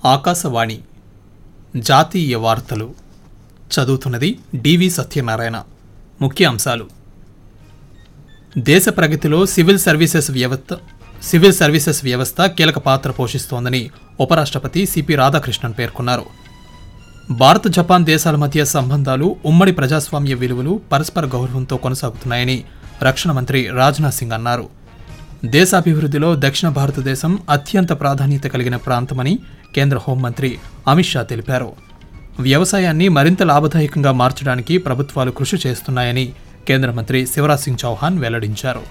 ఆకాశవాణి జాతీయ వార్తలు చదువుతున్నది డివి సత్యనారాయణ ముఖ్య అంశాలు దేశ ప్రగతిలో సివిల్ సర్వీసెస్ వ్యవస్థ సివిల్ సర్వీసెస్ వ్యవస్థ కీలక పాత్ర పోషిస్తోందని ఉపరాష్ట్రపతి సిపి రాధాకృష్ణన్ పేర్కొన్నారు భారత్ జపాన్ దేశాల మధ్య సంబంధాలు ఉమ్మడి ప్రజాస్వామ్య విలువలు పరస్పర గౌరవంతో కొనసాగుతున్నాయని రక్షణ మంత్రి రాజ్నాథ్ సింగ్ అన్నారు దేశాభివృద్ధిలో దక్షిణ భారతదేశం అత్యంత ప్రాధాన్యత కలిగిన ప్రాంతమని కేంద్ర హోంమంత్రి అమిత్ షా తెలిపారు వ్యవసాయాన్ని మరింత లాభదాయకంగా మార్చడానికి ప్రభుత్వాలు కృషి చేస్తున్నాయని కేంద్ర మంత్రి శివరాజ్ సింగ్ చౌహాన్ వెల్లడించారు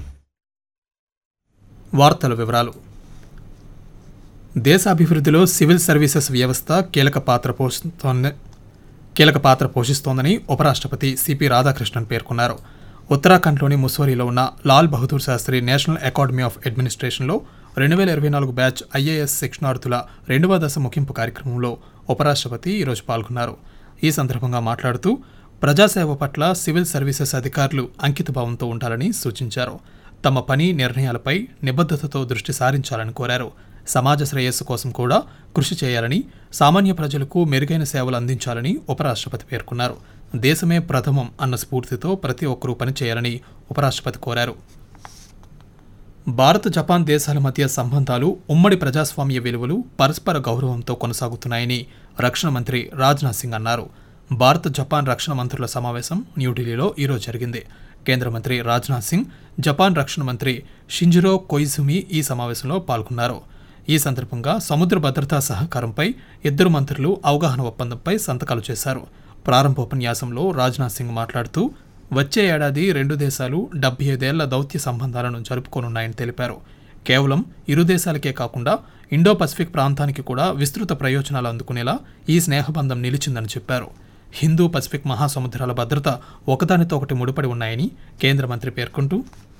వార్తల వివరాలు దేశాభివృద్ధిలో సివిల్ సర్వీసెస్ వ్యవస్థ కీలక పాత్ర పోషిస్తోంది కీలక పాత్ర పోషిస్తోందని ఉపరాష్ట్రపతి సిపి రాధాకృష్ణన్ పేర్కొన్నారు ఉత్తరాఖండ్లోని ముస్సోరీలో ఉన్న Lal Bahadur Shastri National Academy of అడ్మినిస్ట్రేషన్లో రెండు వేల ఇరవై నాలుగు బ్యాచ్ ఐఏఎస్ శిక్షణార్థుల రెండవ దశ ముగింపు కార్యక్రమంలో ఉపరాష్ట్రపతి ఈరోజు పాల్గొన్నారు ఈ సందర్భంగా మాట్లాడుతూ ప్రజాసేవ పట్ల సివిల్ సర్వీసెస్ అధికారులు అంకితభావంతో ఉండాలని సూచించారు తమ పని నిర్ణయాలపై నిబద్ధతతో దృష్టి సారించాలని కోరారు సమాజ శ్రేయస్సు కోసం కూడా కృషి చేయాలని సామాన్య ప్రజలకు మెరుగైన సేవలు అందించాలని ఉపరాష్ట్రపతి పేర్కొన్నారు దేశమే ప్రథమం అన్న స్ఫూర్తితో ప్రతి ఒక్కరూ పనిచేయాలని ఉపరాష్ట్రపతి కోరారు భారత్ జపాన్ దేశాల మధ్య సంబంధాలు ఉమ్మడి ప్రజాస్వామ్య విలువలు పరస్పర గౌరవంతో కొనసాగుతున్నాయని రక్షణ మంత్రి రాజ్నాథ్ సింగ్ అన్నారు భారత్ జపాన్ రక్షణ మంత్రుల సమావేశం న్యూఢిల్లీలో ఈరోజు జరిగింది కేంద్ర మంత్రి రాజ్నాథ్ సింగ్ జపాన్ రక్షణ మంత్రి షింజిరో కొయిజుమి ఈ సమావేశంలో పాల్గొన్నారు ఈ సందర్భంగా సముద్ర భద్రతా సహకారంపై ఇద్దరు మంత్రులు అవగాహన ఒప్పందంపై సంతకాలు చేశారు ప్రారంభోపన్యాసంలో రాజ్నాథ్ సింగ్ మాట్లాడుతూ వచ్చే ఏడాది రెండు దేశాలు డెబ్బై ఐదేళ్ల దౌత్య సంబంధాలను జరుపుకోనున్నాయని తెలిపారు కేవలం ఇరు దేశాలకే కాకుండా ఇండో పసిఫిక్ ప్రాంతానికి కూడా విస్తృత ప్రయోజనాలు అందుకునేలా ఈ స్నేహబంధం నిలిచిందని చెప్పారు హిందూ పసిఫిక్ మహాసముద్రాల భద్రత ఒకదానితో ఒకటి ముడిపడి ఉన్నాయని కేంద్ర మంత్రి పేర్కొంటూ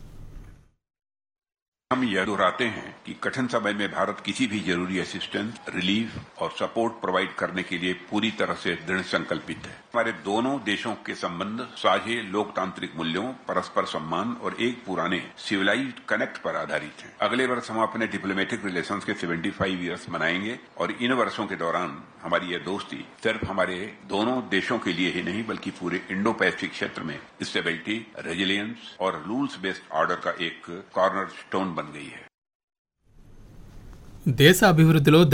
हम यह दोहराते हैं कि कठिन समय में भारत किसी भी जरूरी असिस्टेंस रिलीफ और सपोर्ट प्रोवाइड करने के लिए पूरी तरह से दृढ़ संकल्पित है हमारे दोनों देशों के संबंध साझे लोकतांत्रिक मूल्यों परस्पर सम्मान और एक पुराने सिविलाइज्ड कनेक्ट पर आधारित हैं अगले वर्ष हम अपने डिप्लोमेटिक रिलेशंस के 75 इयर्स मनाएंगे और इन वर्षों के दौरान हमारी यह दोस्ती सिर्फ हमारे दोनों देशों के लिए ही नहीं बल्कि पूरे इंडो पैसिफिक क्षेत्र में स्टेबिलिटी रेजिलियंस और रूल्स बेस्ड ऑर्डर का एक कॉर्नर स्टोन बन गई है దేశ అభివృద్ధిలో